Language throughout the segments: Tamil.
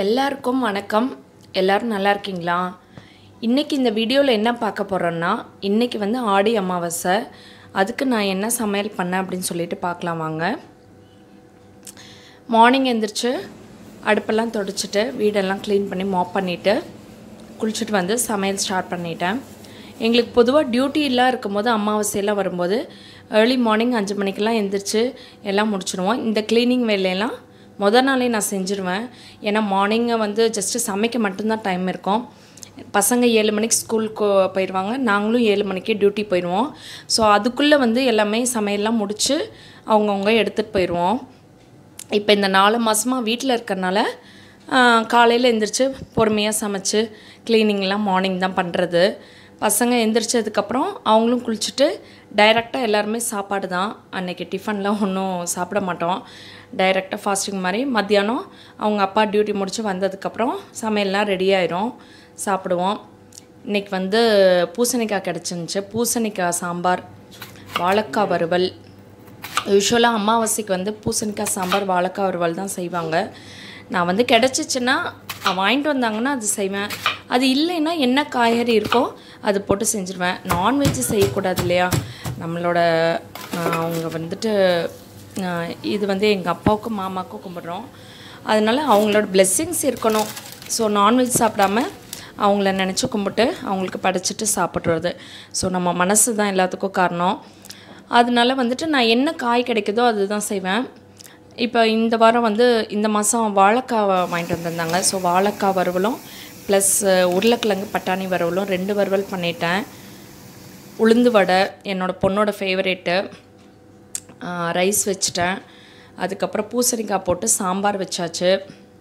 எல்லாருக்கும் வணக்கம் எல்லாரும் நல்லா இருக்கீங்களா இன்றைக்கி இந்த வீடியோவில் என்ன பார்க்க போகிறோன்னா இன்றைக்கி வந்து ஆடி அமாவாசை அதுக்கு நான் என்ன சமையல் பண்ணேன் அப்படின்னு சொல்லிட்டு பார்க்கலாம் வாங்க மார்னிங் எந்திரிச்சு அடுப்பெல்லாம் தொடச்சிட்டு வீடெல்லாம் க்ளீன் பண்ணி மாப் பண்ணிவிட்டு குளிச்சுட்டு வந்து சமையல் ஸ்டார்ட் பண்ணிட்டேன் எங்களுக்கு பொதுவாக டியூட்டிலாம் இருக்கும்போது அமாவாசையெல்லாம் வரும்போது ஏர்லி மார்னிங் அஞ்சு மணிக்கெல்லாம் எந்திரிச்சு எல்லாம் முடிச்சிடுவோம் இந்த க்ளீனிங் வேலையெல்லாம் மொதல் நாளே நான் செஞ்சுருவேன் ஏன்னா மார்னிங்கை வந்து ஜஸ்ட்டு சமைக்க மட்டும்தான் டைம் இருக்கும் பசங்க ஏழு மணிக்கு ஸ்கூலுக்கு போயிடுவாங்க நாங்களும் ஏழு மணிக்கே டியூட்டி போயிடுவோம் ஸோ அதுக்குள்ளே வந்து எல்லாமே சமையல்லாம் முடித்து அவங்கவுங்க எடுத்துகிட்டு போயிடுவோம் இப்போ இந்த நாலு மாதமாக வீட்டில் இருக்கறனால காலையில் எந்திரிச்சு பொறுமையாக சமைச்சு க்ளீனிங்லாம் மார்னிங் தான் பண்ணுறது பசங்க எந்திரிச்சதுக்கப்புறம் அவங்களும் குளிச்சுட்டு டைரெக்டாக எல்லாருமே சாப்பாடு தான் அன்றைக்கி டிஃபன்லாம் ஒன்றும் சாப்பிட மாட்டோம் டைரெக்டாக ஃபாஸ்டிங் மாதிரி மத்தியானம் அவங்க அப்பா டியூட்டி முடித்து வந்ததுக்கப்புறம் சமையல்லாம் ரெடி ஆயிரும் சாப்பிடுவோம் இன்றைக்கி வந்து பூசணிக்காய் கிடச்சிருந்துச்சு பூசணிக்காய் சாம்பார் வாழைக்காய் வறுவல் யூஸ்வலாக அமாவாசைக்கு வந்து பூசணிக்காய் சாம்பார் வாழைக்காய் வறுவல் தான் செய்வாங்க நான் வந்து கிடச்சிச்சின்னா வாங்கிட்டு வந்தாங்கன்னா அது செய்வேன் அது இல்லைன்னா என்ன காய்கறி இருக்கோ அது போட்டு செஞ்சுருவேன் நான்வெஜ் செய்யக்கூடாது இல்லையா நம்மளோட அவங்க வந்துட்டு இது வந்து எங்கள் அப்பாவுக்கும் மாமாவுக்கும் கும்பிட்றோம் அதனால் அவங்களோட பிளெஸ்ஸிங்ஸ் இருக்கணும் ஸோ நான்வெஜ் சாப்பிடாம அவங்கள நினச்சி கும்பிட்டு அவங்களுக்கு படைச்சிட்டு சாப்பிட்றது ஸோ நம்ம மனசு தான் எல்லாத்துக்கும் காரணம் அதனால வந்துட்டு நான் என்ன காய் கிடைக்குதோ அதுதான் செய்வேன் இப்போ இந்த வாரம் வந்து இந்த மாதம் வாழைக்காய் வாங்கிட்டு வந்திருந்தாங்க ஸோ வாழைக்காய் வறுவலும் ப்ளஸ் உருளைக்கிழங்கு பட்டாணி வறுவலும் ரெண்டு வறுவல் பண்ணிட்டேன் உளுந்து வடை என்னோடய பொண்ணோட ஃபேவரேட்டு ரைஸ் வச்சிட்டேன் அதுக்கப்புறம் பூசணிக்காய் போட்டு சாம்பார் வச்சாச்சு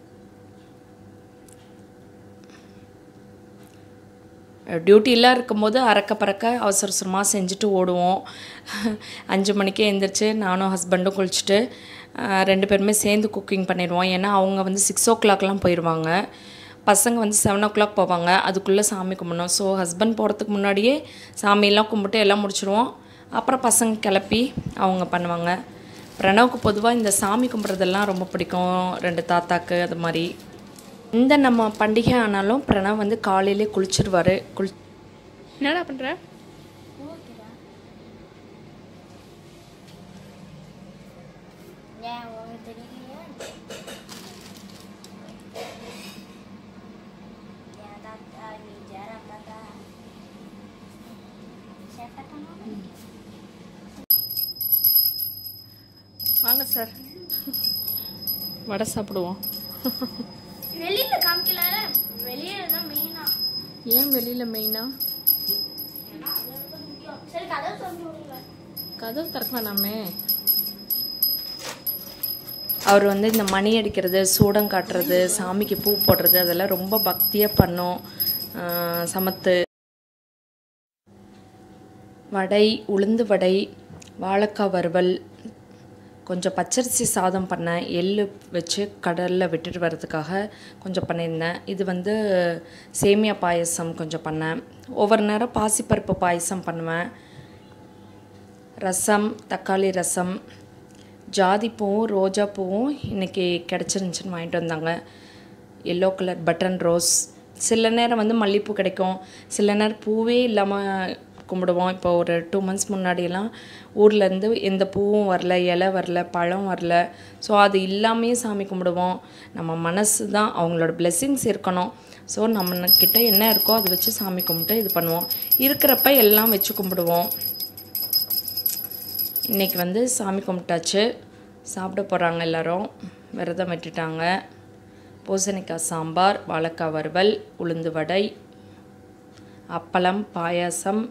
டியூட்டிலாம் இருக்கும்போது அறக்க பறக்க அவசர அவசரமாக செஞ்சுட்டு ஓடுவோம் அஞ்சு மணிக்கே எழுந்திரிச்சு நானும் ஹஸ்பண்டும் குளிச்சுட்டு ரெண்டு பேருமே சேர்ந்து குக்கிங் பண்ணிடுவோம் ஏன்னா அவங்க வந்து சிக்ஸ் ஓ கிளாக்லாம் போயிடுவாங்க பசங்க வந்து செவன் ஓ கிளாக் போவாங்க அதுக்குள்ளே சாமி கும்பிடணும் ஸோ ஹஸ்பண்ட் போகிறதுக்கு முன்னாடியே சாமியெல்லாம் கும்பிட்டு எல்லாம் முடிச்சிடுவோம் அப்புறம் பசங்க கிளப்பி அவங்க பண்ணுவாங்க பிரணவுக்கு பொதுவாக இந்த சாமி கும்பிட்றதெல்லாம் ரொம்ப பிடிக்கும் ரெண்டு தாத்தாக்கு அது மாதிரி இந்த நம்ம பண்டிகை ஆனாலும் பிரணவ் வந்து காலையிலே குளிச்சிருவார் குளி என்னடா பண்ற ஏன் உனக்கு தெரியலையா என் தாத்தா நீ ஜரா தாத்தா சேட்டத்தனமா வாங்க சார் வடை சாப்பிடுவோம் வெளியில காமிக்கல வெளியில தான் மெயினா ஏன் வெளியில் மெயினாக சரி கதை சொல்லி விடுங்க கதவு திறக்க வேணாமே அவர் வந்து இந்த மணி அடிக்கிறது சூடம் காட்டுறது சாமிக்கு பூ போடுறது அதெல்லாம் ரொம்ப பக்தியாக பண்ணும் ஆஹ் சமத்து வடை உளுந்து வடை வாழைக்காய் வறுவல் கொஞ்சம் பச்சரிசி சாதம் பண்ணேன் எள்ளு வச்சு கடலில் விட்டுட்டு வர்றதுக்காக கொஞ்சம் பண்ணியிருந்தேன் இது வந்து சேமியா பாயசம் கொஞ்சம் பண்ணேன் ஒவ்வொரு நேரம் பாசிப்பருப்பு பாயசம் பண்ணுவேன் ரசம் தக்காளி ரசம் ஜாதி பூவும் ரோஜா பூவும் இன்றைக்கி கிடச்சிருந்துச்சின்னு வாங்கிட்டு வந்தாங்க எல்லோ கலர் பட்டன் ரோஸ் சில நேரம் வந்து மல்லிகைப்பூ கிடைக்கும் சில நேரம் பூவே இல்லாமல் கும்பிடுவோம் இப்போ ஒரு டூ மந்த்ஸ் முன்னாடியெல்லாம் ஊர்லேருந்து எந்த பூவும் வரல இலை வரல பழம் வரல ஸோ அது இல்லாமையே சாமி கும்பிடுவோம் நம்ம மனசு தான் அவங்களோட blessings இருக்கணும் ஸோ நம்ம கிட்ட என்ன இருக்கோ அதை வச்சு சாமி கும்பிட்டு இது பண்ணுவோம் இருக்கிறப்ப எல்லாம் வச்சு கும்பிடுவோம் இன்றைக்கி வந்து சாமி கும்பிட்டாச்சு சாப்பிட போகிறாங்க எல்லாரும் விரதம் விட்டுட்டாங்க பூசணிக்காய் சாம்பார் வாழைக்காய் வறுவல் உளுந்து வடை அப்பளம் பாயாசம்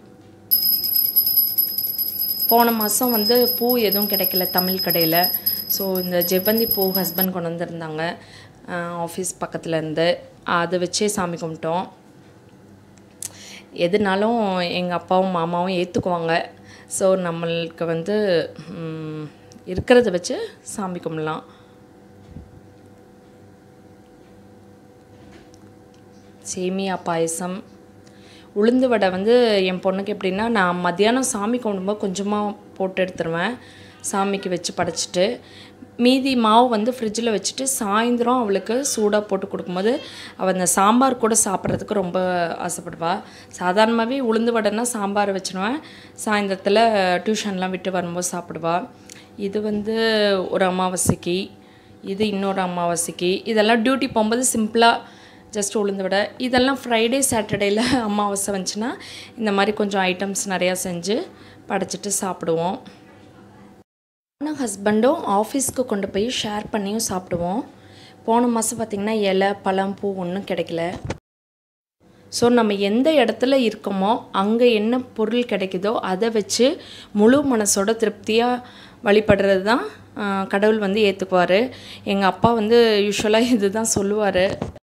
போன மாதம் வந்து பூ எதுவும் கிடைக்கல தமிழ் கடையில் ஸோ இந்த ஜெவந்தி பூ ஹஸ்பண்ட் கொண்டு வந்திருந்தாங்க ஆஃபீஸ் பக்கத்துலேருந்து அதை வச்சே சாமி கும்பிட்டோம் எதுனாலும் எங்கள் அப்பாவும் மாமாவும் ஏற்றுக்குவாங்க ஸோ நம்மளுக்கு வந்து ம், இருக்கிறத வச்சு சாமி கும்பிடலாம் சேமியா பாயசம் உளுந்து வடை வந்து என் பொண்ணுக்கு எப்படின்னா நான் மத்தியானம் சாமி கும்பிடும்போது கொஞ்சமாக போட்டு எடுத்துருவேன் சாமிக்கு வச்சு படைச்சிட்டு மீதி மாவு வந்து ஃப்ரிட்ஜில் வச்சுட்டு சாயந்தரம் அவளுக்கு சூடாக போட்டு கொடுக்கும்போது அவள் அந்த சாம்பார் கூட சாப்பிட்றதுக்கு ரொம்ப ஆசைப்படுவா சாதாரணமாகவே உளுந்து வடைன்னா சாம்பார் வச்சிடுவேன் சாயந்தரத்தில் டியூஷன்லாம் விட்டு வரும்போது சாப்பிடுவா இது வந்து ஒரு அமாவாசைக்கு இது இன்னொரு அமாவாசைக்கு இதெல்லாம் டியூட்டி போகும்போது சிம்பிளாக ஜஸ்ட் உளுந்து வடை இதெல்லாம் ஃப்ரைடே சாட்டர்டேயில் அமாவாசை வந்துச்சுன்னா இந்த மாதிரி கொஞ்சம் ஐட்டம்ஸ் நிறையா செஞ்சு படைச்சிட்டு சாப்பிடுவோம் நானும் ஹஸ்பண்டும் ஆஃபீஸ்க்கு கொண்டு போய் ஷேர் பண்ணியும் சாப்பிடுவோம் போன மாதம் பார்த்திங்கன்னா இலை பழம் பூ ஒன்றும் கிடைக்கல ஸோ நம்ம எந்த இடத்துல இருக்கோமோ அங்கே என்ன பொருள் கிடைக்குதோ அதை வச்சு முழு மனசோட திருப்தியாக வழிபடுறது தான் ஆஹ், கடவுள் வந்து ஏற்றுக்குவார் எங்கள் அப்பா வந்து யூஸ்வலாக இது தான் சொல்லுவார்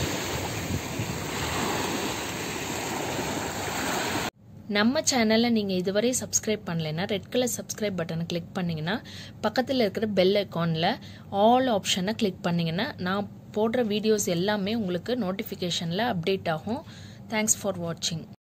நம்ம சேனலை நீங்கள் இதுவரை சப்ஸ்கிரைப் பண்ணலைன்னா ரெட் கலர் சப்ஸ்கிரைப் பட்டனை கிளிக் பண்ணிங்கன்னா பக்கத்தில் இருக்கிற பெல் ஐக்கானில் ஆல் ஆப்ஷனை கிளிக் பண்ணிங்கன்னா நான் போடுற வீடியோஸ் எல்லாமே உங்களுக்கு நோட்டிஃபிகேஷனில் அப்டேட் ஆகும் தேங்க்ஸ் ஃபார் வாட்சிங்